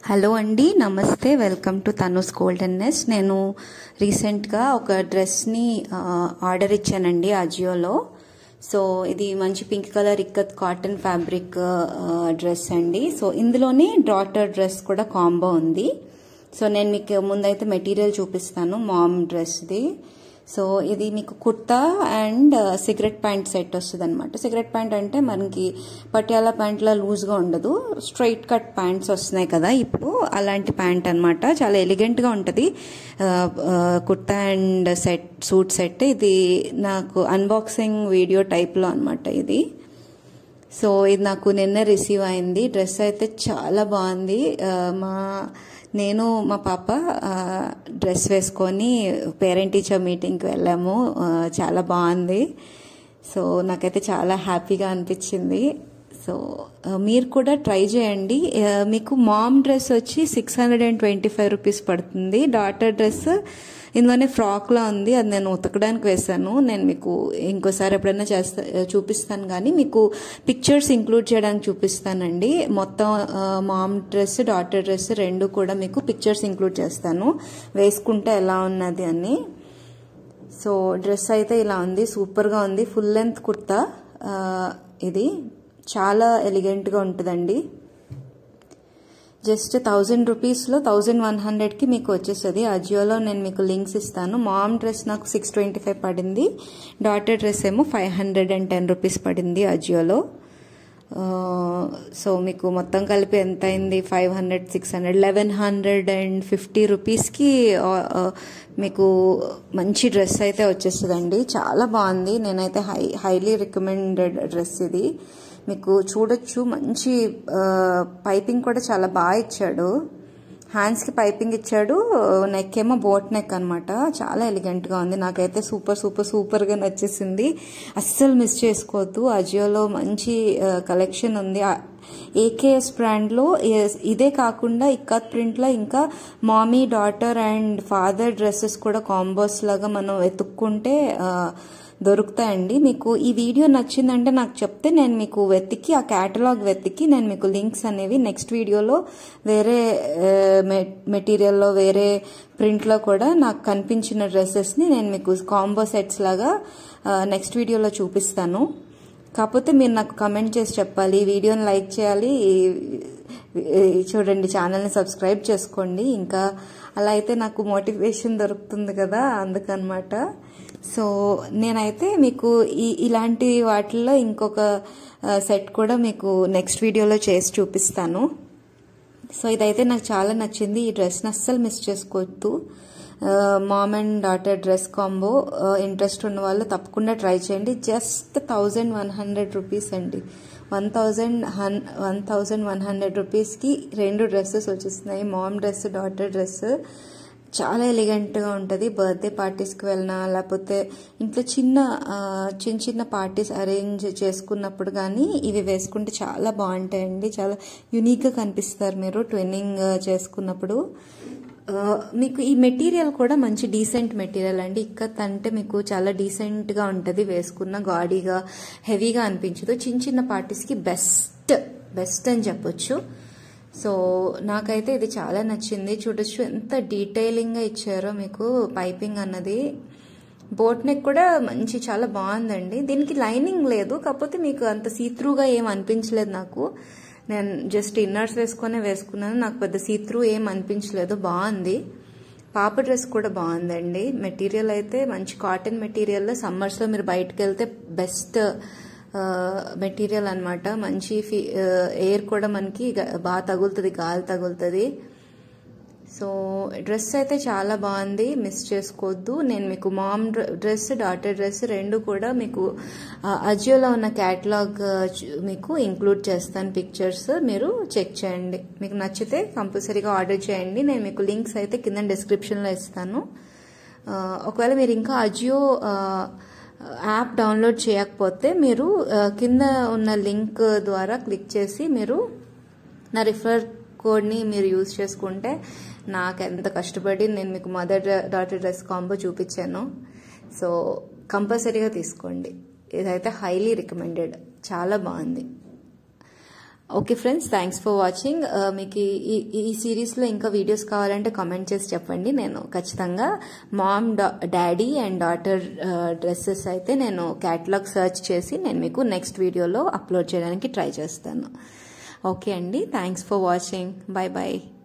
hello అండి నమస్తే welcome to Tanu's goldenness నేను రీసెంట్గా ఒక డ్రెస్ని ఆ, ఆర్డర్ ఇచ్చానండి అజియోలో సో ఇది మంచి pink colour ikat cotton fabric ఆ, డ్రెస్ అండి సో ఇందులోనే డాటర్ డ్రెస్ కూడా కాంబో ఉంది సో నేను మీకు ముందైతే మెటీరియల్ చూపిస్తాను మామ్ డ్రెస్ది సో ఇది మీకు kurta and cigarette pant set వస్తుంది అనమాట సిగరెట్ ప్యాంట్ అంటే మనకి పటియాలా ప్యాంట్లా లూజ్గా ఉండదు స్ట్రైట్ కట్ ప్యాంట్స్ వస్తున్నాయి కదా ఇప్పుడు అలాంటి ప్యాంట్ అనమాట చాలా ఎలిగెంట్గా ఉంటుంది ఆ, ఆ, kurta and set suit set ఇది నాకు అన్బాక్సింగ్ వీడియో టైప్లో అనమాట ఇది సో ఇది నాకు నిన్న రిసీవ్ అయింది డ్రెస్ అయితే చాలా బాగుంది ఆ, మా నేను మా పాప ఆ, డ్రెస్ వేసుకొని పేరెంట్ టీచర్ మీటింగ్కి వెళ్ళాము ఆ, చాలా బాగుంది సో నాకైతే చాలా హ్యాపీగా అనిపించింది సో ఆ, మీరు కూడా ట్రై చేయండి ఆ, మీకు మామ్ డ్రెస్ వచ్చి six hundred and twenty five rupees పడుతుంది డాటర్ డ్రెస్ ఇందులోనే ఫ్రాక్లా ఉంది అది నేను ఉతకడానికి వేశాను నేను మీకు ఇంకోసారి ఎప్పుడైనా చేస్తా చూపిస్తాను కానీ మీకు పిక్చర్స్ ఇంక్లూడ్ చేయడానికి చూపిస్తానండి మొత్తం ఆ, మామ్ డ్రెస్ డాటర్ డ్రెస్ రెండు కూడా మీకు పిక్చర్స్ ఇంక్లూడ్ చేస్తాను వేసుకుంటే ఎలా ఉన్నది అని సో డ్రెస్ అయితే ఇలా ఉంది సూపర్గా ఉంది ఫుల్ లెంత్ కుర్తా ఆ, ఇది చాలా ఎలిగెంట్గా ఉంటుందండి జస్ట్ థౌజండ్ రూపీస్లో థౌజండ్ వన్ హండ్రెడ్కి మీకు వచ్చేస్తుంది అజియోలో నేను మీకు లింక్స్ ఇస్తాను మామ్ డ్రెస్ నాకు సిక్స్ ట్వంటీ ఫైవ్ పడింది డాటర్ డ్రెస్ ఏమో five hundred and ten rupees పడింది అజియోలో ఆ, సో మీకు మొత్తం కలిపి ఎంత అయింది five hundred six hundred eleven hundred and fifty రూపీస్కి ఆ, ఆ, మీకు మంచి డ్రెస్ అయితే వచ్చేస్తుందండి చాలా బాగుంది నేనైతే హై హైలీ రికమెండెడ్ డ్రెస్ ఇది మీకు చూడొచ్చు మంచి ఆ, పైపింగ్ కూడా చాలా బాగా ఇచ్చాడు హ్యాండ్స్కి పైపింగ్ ఇచ్చాడు నెక్ ఏమో బోట్ నెక్ అనమాట చాలా ఎలిగెంట్గా ఉంది నాకైతే సూపర్ సూపర్ సూపర్గా నచ్చేసింది అస్సలు మిస్ చేసుకోవద్దు అజియోలో మంచి కలెక్షన్ ఉంది ఏకేఎస్ బ్రాండ్లో ఇదే కాకుండా ఇక్కత్ ప్రింట్లో ఇంకా mommy daughter and father dresses కూడా కాంబోస్ లాగా మనం వెతుక్కుంటే ఆ, దొరుకుతాయండి మీకు ఈ వీడియో నచ్చిందంటే నాకు చెప్తే నేను మీకు వెతికి ఆ క్యాటలాగ్ వెతికి నేను మీకు లింక్స్ అనేవి నెక్స్ట్ వీడియోలో వేరే మెటీరియల్లో వేరే ప్రింట్లో కూడా నాకు కనిపించిన డ్రెస్సెస్ని నేను మీకు కాంబో సెట్స్ లాగా నెక్స్ట్ వీడియోలో చూపిస్తాను కాకపోతే మీరు నాకు కమెంట్ చేసి చెప్పాలి ఈ వీడియోని లైక్ చేయాలి ఈ- చూడండి ఛానల్ని సబ్స్క్రైబ్ చేసుకోండి ఇంకా అలా అయితే నాకు మోటివేషన్ దొరుకుతుంది కదా అందుకనమాట సో నేనైతే మీకు ఈ ఇలాంటి వాటిల్లో ఇంకొక సెట్ కూడా మీకు నెక్స్ట్ వీడియోలో చేసి చూపిస్తాను సో ఇదైతే నాకు చాలా నచ్చింది ఈ డ్రెస్ని అస్సలు మిస్ చేసుకోవద్దు mom and daughter dress combo interest ఉన్న వాళ్ళు తప్పకుండా ట్రై చేయండి just thousand one hundred rupees అండి వన్ థౌజండ్ హన్ వన్ థౌజండ్ వన్ హండ్రెడ్ రూపీస్కి రెండు డ్రెస్సెస్ వచ్చేస్తున్నాయి మామ్ డ్రెస్ డాటర్ డ్రెస్ చాలా ఎలిగెంట్గా ఉంటుంది బర్త్డే పార్టీస్కి వెళ్ళినా లేకపోతే ఇంట్లో చిన్న ఆ, చిన్న చిన్న పార్టీస్ అరేంజ్ చేసుకున్నప్పుడు కానీ ఇవి వేసుకుంటే చాలా బాగుంటాయండి చాలా యునిక్గా కనిపిస్తారు మీరు ట్విన్నింగ్ చేసుకున్నప్పుడు ఆ, మీకు ఈ మెటీరియల్ కూడా మంచి డీసెంట్ మెటీరియల్ అండి ఇక్కత్ అంటే మీకు చాలా డీసెంట్గా ఉంటుంది వేసుకున్న గాడీగా హెవీగా అనిపించదు చిన్న చిన్న పార్టీస్కి బెస్ట్ బెస్ట్ అని చెప్పొచ్చు సో నాకైతే ఇది చాలా నచ్చింది చూడొచ్చు ఎంత డీటెయిలింగ్గా ఇచ్చారో మీకు పైపింగ్ అన్నది బోట్ నెక్ కూడా మంచి చాలా బాగుందండి దీనికి లైనింగ్ లేదు కాకపోతే మీకు అంత సీత్రూగా ఏం అనిపించలేదు నాకు నేను జస్ట్ ఇన్నర్స్ వేసుకొని వేసుకున్నాను నాకు పెద్ద సీత్రూ ఏం అనిపించలేదు బాగుంది పాప డ్రెస్ కూడా బాగుందండి మెటీరియల్ అయితే మంచి కాటన్ మెటీరియల్ సమ్మర్స్లో మీరు బయటకు వెళ్తే బెస్ట్ మెటీరియల్ అన్నమాట మంచి ఎయిర్ కూడా మనకి గ- బాగా తగులుతుంది గాలి తగులుతుంది సో డ్రెస్ అయితే చాలా బాగుంది మిస్ చేసుకోవద్దు నేను మీకు మామ్ డ్రెస్ డాటర్ డ్రెస్ రెండు కూడా మీకు ఆ, అజియోలో ఉన్న క్యాటలాగ్ మీకు ఇంక్లూడ్ చేస్తాను పిక్చర్స్ మీరు చెక్ చేయండి మీకు నచ్చితే కంపల్సరీగా ఆర్డర్ చేయండి నేను మీకు లింక్స్ అయితే కింద డిస్క్రిప్షన్లో ఇస్తాను ఆ, ఒకవేళ మీరు ఇంకా అజియో ఆ, యాప్ డౌన్లోడ్ చేయకపోతే మీరు ఆ, కింద ఉన్న లింక్ ద్వారా క్లిక్ చేసి మీరు నా రిఫర్ కోడ్ని మీరు యూజ్ చేసుకుంటే నాకు ఎంత కష్టపడి నేను మీకు మదర్ డాటర్ డ్రెస్ కాంబో చూపించాను సో కంపల్సరీగా తీసుకోండి ఇదైతే హైలీ రికమెండెడ్ చాలా బాగుంది okay friends thanks for watching మీకు ఈ ఈ సిరీస్లో ఇంకా వీడియోస్ కావాలంటే కామెంట్ చేసి చెప్పండి నేను ఖచ్చితంగా mom daddy and daughter dresses అయితే నేను క్యాటలాగ్ సర్చ్ చేసి నేను మీకు నెక్స్ట్ వీడియోలో అప్లోడ్ చేయడానికి ట్రై చేస్తాను ఓకే అండి thanks for watching bye bye